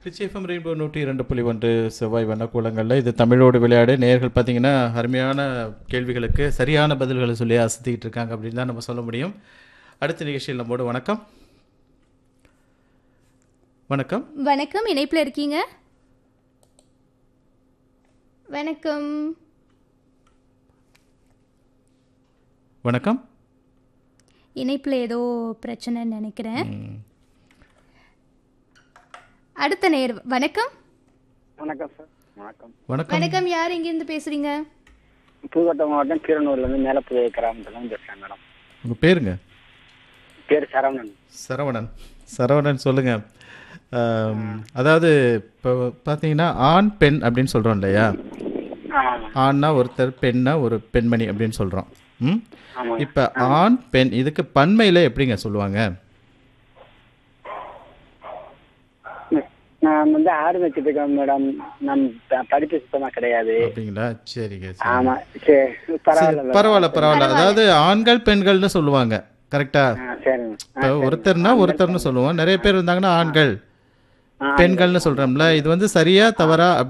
ரிச்சிஎஃப்எம் rainbow நூற்றி இரண்டு புள்ளி ஒன்று செவ்வாய் வண்ணக்கூலங்களில் இது தமிழோடு விளையாடு நேர்கள் பார்த்தீங்கன்னா அருமையான கேள்விகளுக்கு சரியான பதில்களை சொல்லி அசத்திக்கிட்டு இருக்காங்க அப்படின்னு தான் நம்ம சொல்ல முடியும் அடுத்த நிகழ்ச்சியில் நம்மோடு வணக்கம் வணக்கம் வணக்கம் இணைப்பில் இருக்கீங்க வணக்கம் வணக்கம் இணைப்பில் ஏதோ பிரச்சனைன்னு நினைக்கிறேன் ம், அடுத்த நேர் வணக்கம் வணக்கம் சார் வணக்கம் வணக்கம் வணக்கம் யார் இங்கேருந்து பேசுறீங்க புதுக்கோட்டை மாவட்டம் கீரனூர்லேருந்து மேலப்புதிய கிராமத்துலேருந்து பேசுகிறேன் மேடம் உங்கள் பேருங்க பேர் சரவணன் சரவணன் சரவணன் சொல்லுங்க ஆம், அதாவது இப்போ பார்த்தீங்கன்னா ஆண் பெண் அப்படின்னு சொல்கிறோம் இல்லையா ஆமாம் ஆண்னா ஒருத்தர் பெண்ணா ஒரு பெண்மணி அப்படின்னு சொல்கிறோம் ம் ஆமாம் இப்போ ஆண் பெண் இதுக்கு பன்மையில் எப்படிங்க சொல்லுவாங்க நான் வந்து ஆரம்பிச்சுட்டு இருக்கேன் மேடம் நம் ப- படிப்பு சுத்தமாக கிடையாது அப்படிங்களா சரிங்க சரி ஆமாம் சரி பரவாயில்ல மேடம். பரவாயில்ல பரவாயில்ல அதாவது ஆண்கள் பெண்கள்னு சொல்லுவாங்க கரெக்டா ஆ சரிங்க இப்போ ஒருத்தர்னா ஒருத்தர்னு சொல்லுவோம் நிறைய பேர் இருந்தாங்கன்னா ஆண்கள் பெண்கள்னு சொல்றோம்ல இது வந்து சரியா தவறா